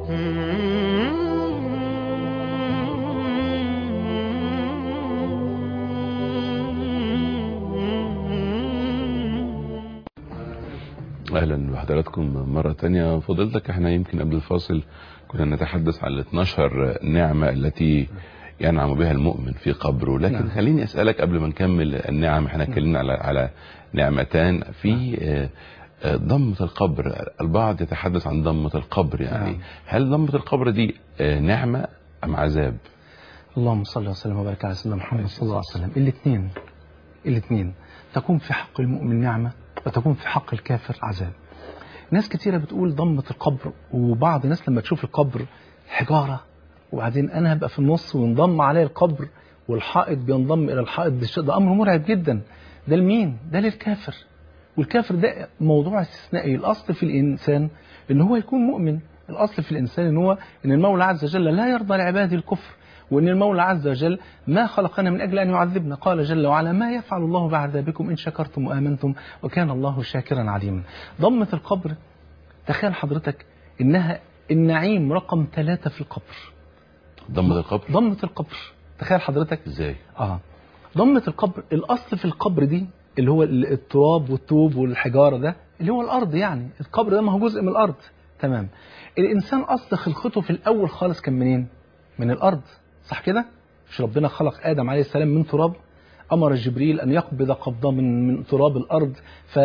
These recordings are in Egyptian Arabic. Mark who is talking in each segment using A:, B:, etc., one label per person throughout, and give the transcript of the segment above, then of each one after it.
A: اهلا بحضراتكم مرة تانية فضلتك احنا يمكن قبل الفاصل كنا نتحدث عن ال 12 نعمة التي ينعم بها المؤمن في قبره لكن
B: نعم.
A: خليني اسألك قبل ما نكمل النعم احنا اتكلمنا على على نعمتان في آه، آه، ضمة القبر البعض يتحدث عن ضمة القبر يعني
B: نعم.
A: هل ضمة القبر دي آه، نعمة ام عذاب
B: اللهم صل وسلم وبارك على سيدنا محمد صلى الله عليه وسلم الاثنين الاثنين تكون في حق المؤمن نعمة وتكون في حق الكافر عذاب ناس كتيرة بتقول ضمة القبر وبعض الناس لما تشوف القبر حجارة وبعدين أنا هبقى في النص وينضم علي القبر والحائط بينضم إلى الحائط ده شيء- ده أمر مرعب جدا ده لمين؟ ده للكافر والكافر ده موضوع استثنائي الأصل في الإنسان إن هو يكون مؤمن الأصل في الإنسان إن هو إن المولى عز وجل لا يرضى لعباده الكفر وإن المولى عز وجل ما خلقنا من أجل أن يعذبنا قال جل وعلا ما يفعل الله بعذابكم إن شكرتم وآمنتم وكان الله شاكرا عليما ضمة القبر تخيل حضرتك إنها النعيم رقم ثلاثة في القبر
A: ضمة القبر
B: ضمة القبر تخيل حضرتك
A: ازاي
B: اه ضمة القبر الأصل في القبر دي اللي هو ال- التراب والطوب والحجارة ده اللي هو الأرض يعني القبر ده ما هو جزء من الأرض تمام الإنسان أصل خلقته في الأول خالص كان منين من الأرض صح كده مش ربنا خلق آدم عليه السلام من تراب أمر جبريل أن يقبض قبضة من من تراب الأرض ف-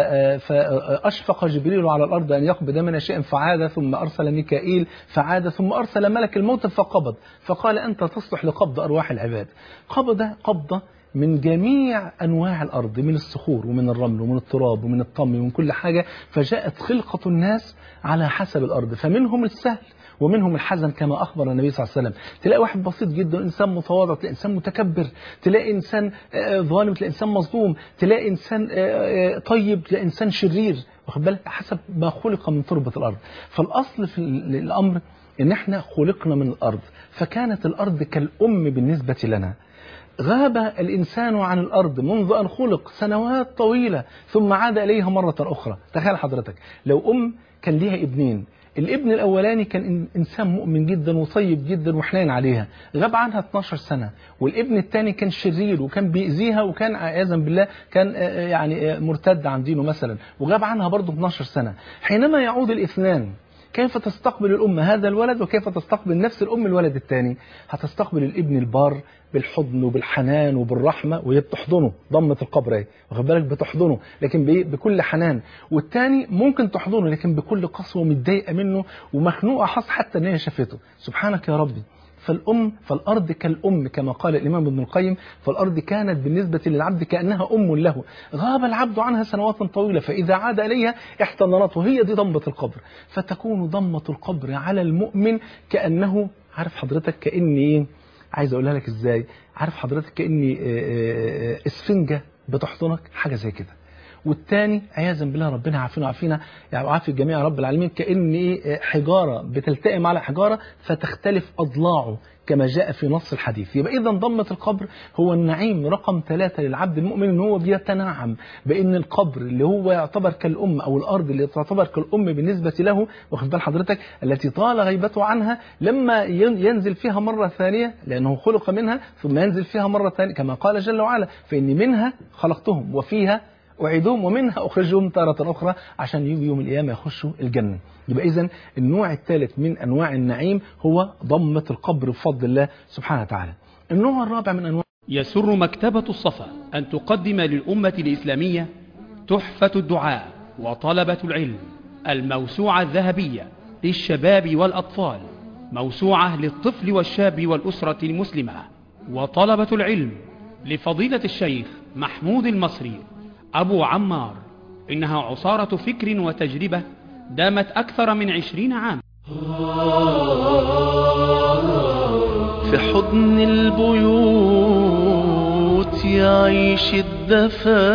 B: فأشفق جبريل على الأرض أن يقبض من شيء فعاد ثم أرسل ميكائيل فعاد ثم أرسل ملك الموت فقبض فقال أنت تصلح لقبض أرواح العباد قبض قبضة من جميع أنواع الأرض من الصخور ومن الرمل ومن التراب ومن الطمي ومن كل حاجة فجاءت خلقة الناس على حسب الأرض فمنهم السهل ومنهم الحزن كما أخبر النبي صلى الله عليه وسلم تلاقي واحد بسيط جدا إنسان متواضع تلاقي إنسان متكبر تلاقي إنسان آه، ظالم تلاقي إنسان مظلوم تلاقي إنسان آه، آه، طيب تلاقي إنسان شرير واخد بالك حسب ما خلق من تربة الأرض فالأصل في ال- الأمر إن إحنا خلقنا من الأرض فكانت الأرض كالأم بالنسبة لنا غاب الإنسان عن الأرض منذ أن خلق سنوات طويلة ثم عاد إليها مرة أخرى تخيل حضرتك لو أم كان ليها ابنين الابن الأولاني كان إن- إنسان مؤمن جدا وطيب جدا وحنين عليها غاب عنها 12 سنة والابن الثاني كان شرير وكان بيأذيها وكان عياذا بالله كان آه، يعني آه، مرتد عن دينه مثلا وغاب عنها برضه 12 سنة حينما يعود الاثنان كيف تستقبل الأم هذا الولد وكيف تستقبل نفس الأم الولد الثاني هتستقبل الابن البار بالحضن وبالحنان وبالرحمة وهي بتحضنه ضمة القبر اهي واخد بالك بتحضنه لكن بإيه؟ بكل حنان والتاني ممكن تحضنه لكن بكل قسوة ومتضايقة منه ومخنوقة حص حتى ان هي شافته سبحانك يا ربي فالأم فالأرض كالأم كما قال الإمام ابن القيم فالأرض كانت بالنسبة للعبد كأنها أم له غاب العبد عنها سنوات طويلة فإذا عاد إليها احتضنته هي دي ضمة القبر فتكون ضمة القبر على المؤمن كأنه عارف حضرتك كأن إيه عايز أقولها لك إزاي عارف حضرتك كأني آه، آه، آه، اسفنجة بتحضنك حاجة زي كده والتاني عياذا بالله ربنا يعافينا ويعافينا يعني ويعافي الجميع يا رب العالمين كأن إيه حجارة بتلتئم على حجارة فتختلف أضلاعه كما جاء في نص الحديث يبقى إذا ضمة القبر هو النعيم رقم ثلاثة للعبد المؤمن إن هو بيتنعم بأن القبر اللي هو يعتبر كالأم أو الأرض اللي تعتبر كالأم بالنسبة له واخد بال حضرتك التي طال غيبته عنها لما ين- ينزل فيها مرة ثانية لأنه خلق منها ثم ينزل فيها مرة ثانية كما قال جل وعلا فإني منها خلقتهم وفيها أعيدهم ومنها أخرجهم تارة أخرى عشان يجوا يوم القيامة يخشوا الجنة يبقى إذن النوع الثالث من أنواع النعيم هو ضمة القبر بفضل الله سبحانه وتعالى النوع الرابع من أنواع
C: يسر مكتبة الصفا أن تقدم للأمة الإسلامية تحفة الدعاء وطلبة العلم الموسوعة الذهبية للشباب والأطفال موسوعة للطفل والشاب والأسرة المسلمة وطلبة العلم لفضيلة الشيخ محمود المصري أبو عمار إنها عصارة فكر وتجربة دامت أكثر من عشرين عام
D: في حضن البيوت يعيش الدفا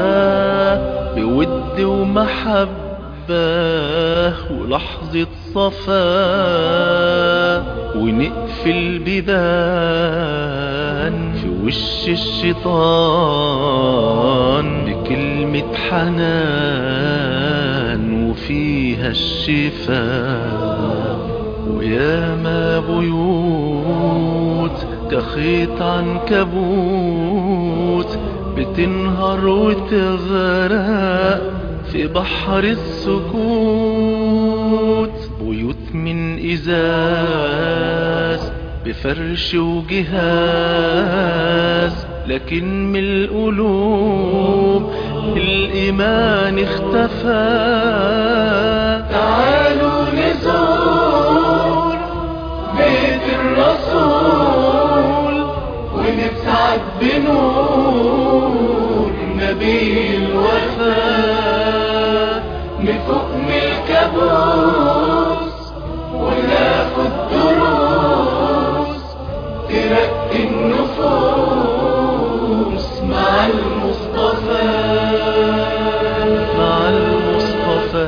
D: بود ومحبة ولحظة صفا ونقفل بيبان في وش الشيطان بكلمة حنان وفيها الشفاء وياما بيوت كخيط عنكبوت بتنهار وتغرق في بحر السكوت بيوت من ازاز بفرش وجهاز لكن من القلوب الايمان اختفى تعالوا نزور بيت الرسول ونسعد بنور نبي الوفاء نفوق من الكابوس وناخد دروس ترقي النفوس مع المصطفى مع المصطفى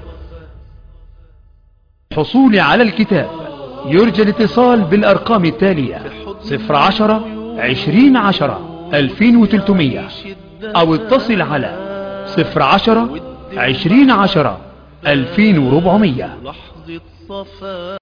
C: حصول على الكتاب يرجى الاتصال بالأرقام التالية صفر عشرة عشرين عشرة ألفين وتلتمية أو اتصل على صفر عشرة عشرين عشرة ألفين وربعمية
D: لحظة صفا